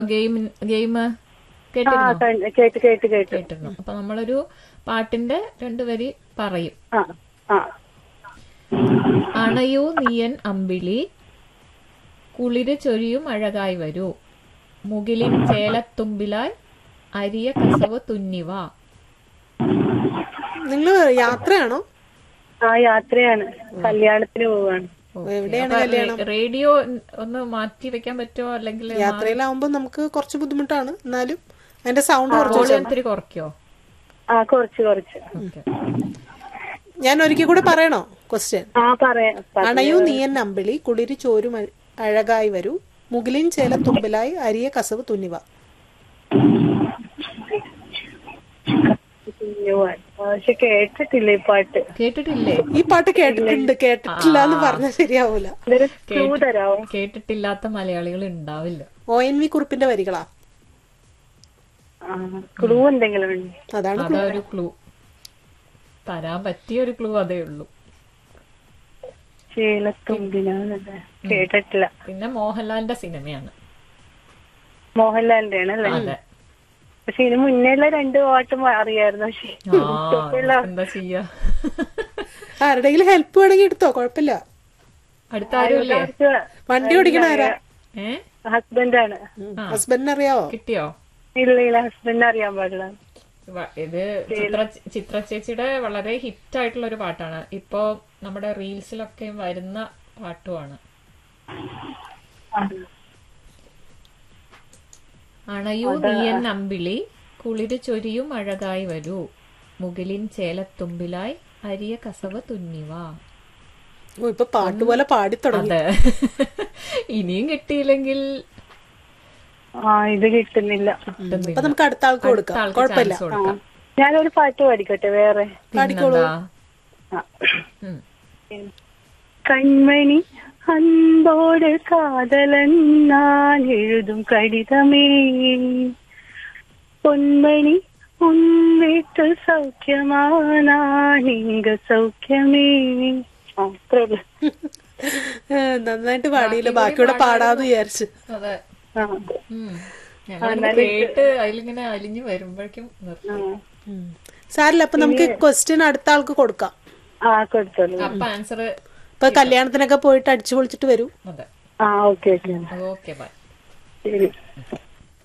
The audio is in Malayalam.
ഗെയിം ഗെയിം ആ കേട്ടിരുന്നോ കണ്ട്- കേട്ട് കേട്ട് കേട്ട് കേട്ടിരുന്നു അപ്പൊ നമ്മളൊരു പാട്ടിന്റെ രണ്ടു വരി പറയും ആ ആ അണയൂ നീയൻ അമ്പിളി കുളിര് ചൊരിയും അഴകായി വരൂ മുകിലിൻ ചേലത്തുമ്പിലായി അരിയ കസവ് തുന്നിവ നിങ്ങൾ യാത്രയാണോ ആ യാത്രയാണ് കല്യാണത്തിന് പോവാണ് എവിടെയാണ് അപ്പൊ കല്യാണം റേ- റേഡിയോ ഒന്ന് മാറ്റി വെക്കാൻ പറ്റുമോ അല്ലെങ്കിൽ യാത്രയിലാവുമ്പോ നമുക്ക് കുറച്ച് ബുദ്ധിമുട്ടാണ് എന്നാലും അതിന്റെ സൗണ്ട് കുറച്ച് വോളിയം ഇത്തിരി കുറയ്ക്കോ ആ കുറച്ച് കുറച്ച് ഓക്കെ ഞാൻ ഒരിക്കൽ കൂടെ പറയണോ ക്വസ്റ്റ്യൻ ആ പറയാം പ- അണയൂ നീയൻ അമ്പിളി കുളിരി ചോരും അഴ- അഴകായി വരൂ മുകിലിൻ ചേല തുമ്പിലായി അരിയ കസവ് തുന്നിവ കുഞ്ഞുവാൻ. പക്ഷെ കേട്ടിട്ടില്ല ഈ പാട്ട് കേട്ടിട്ടില്ലേ ഈ പാട്ട് കേട്ടിട്ടുണ്ട് കേട്ടിട്ടില്ല എന്ന് പറഞ്ഞാൽ ശരിയാവൂല ഇതൊരു ക്ലൂ തരാവോ കേട്ടിട്ടില്ലാത്ത മലയാളികൾ ഉണ്ടാവില്ല ഒ എൻ വി കുറിപ്പിന്റെ വരികളാ ആ ക്ലൂ എന്തെങ്കിലും ഉണ്ട് അതാണ് അതാ ഒരു ക്ലൂ തരാൻ പറ്റിയ ഒരു ക്ലൂ അതേ ഉള്ളൂ ശീലത്തുമ്പിനാന്നല്ലേ കേട്ടിട്ടില്ല പിന്നെ മോഹൻലാലിന്റെ സിനിമയാണ് മോഹൻലാലിന്റെ ആണ് അല്ലേ അതെ പക്ഷെ ഇതിന് മുന്നേയുള്ള രണ്ട് പാട്ടും അറിയായിരുന്നു പക്ഷെ ആ എന്താ ചെയ്യാ ആരുടെങ്കിലും ഹെൽപ്പ് വേണമെങ്കിൽ എടുത്തോ കുഴപ്പമില്ല അടുത്ത ആരുമില്ലേ വണ്ടി ഓടിക്കണ ആരാ ഏ ഹസ്ബൻഡാണ് ഹസ്ബൻഡിന് അറിയാവോ കിട്ടിയോ ഇല്ല ഇല്ല ഹസ്ബൻഡിന് അറിയാൻ പാടില്ല വ- ഇത് ചിത്ര ചിത്ര ചേച്ചിയുടെ വളരെ ഹിറ്റ് ആയിട്ടുള്ള ഒരു പാട്ടാണ് ഇപ്പോ നമ്മുടെ റീൽസിലൊക്കെ വരുന്ന പാട്ടുമാണ് അണയൂ നീയൻ അമ്പിളി കുളിര് ചൊരിയും അഴകായി വരൂ മുകിലിൻ ചേലത്തുമ്പിലായി അരിയ കസവ് തുന്നിവാ ഓ ഇപ്പൊ പാട്ട് പോലെ പാടി തുടങ്ങി അതെ ഇനിയും കിട്ടിയില്ലെങ്കിൽ ആ ഇത് കിട്ടുന്നില്ല അപ്പൊ നമുക്ക് അടുത്ത ആൾക്ക് കൊടുക്കാം ആൾക്ക് കുഴപ്പമില്ല ചാൻസ് കൊടുക്കാം ഞാനൊരു പാട്ട് പാടിക്കട്ടെ വേറെ പിന്നെന്താ ആ. ഉം. കൺമണി അൻപോട് കാതലൻ நான் எழுதும் கடிதமே பொன்மணி உன் வீட்டு சௌக்கியமா நான் இங்க சௌக்கியமே ആ, അത്രേ ഉള്ളൂ. ഏ, നന്നായിട്ട് പാടിയില്ല ബാക്കിയൂടെ പാടാന്ന് വിചാരിച്ചു ആ, അതെ ഉം. ഞങ്ങളിങ്ങനെ കേട്ട് അതിലിങ്ങനെ അലിഞ്ഞു വരുമ്പോഴേക്കും നിർത്തി ആ. ഉം. സാരില്ല അപ്പൊ നമുക്ക് ക്വസ്റ്റ്യൻ അടുത്ത ആൾക്ക് കൊടുക്കാം ആ കൊടുത്തോളൂ അപ്പൊ ആൻസർ ഇപ്പൊ കല്യാണത്തിനൊക്കെ പോയിട്ട് അടിച്ചു പൊളിച്ചിട്ട് വരൂ അതെ ആ ഓക്കെ ഓക്കെ ഓക്കെ ബൈ ശരി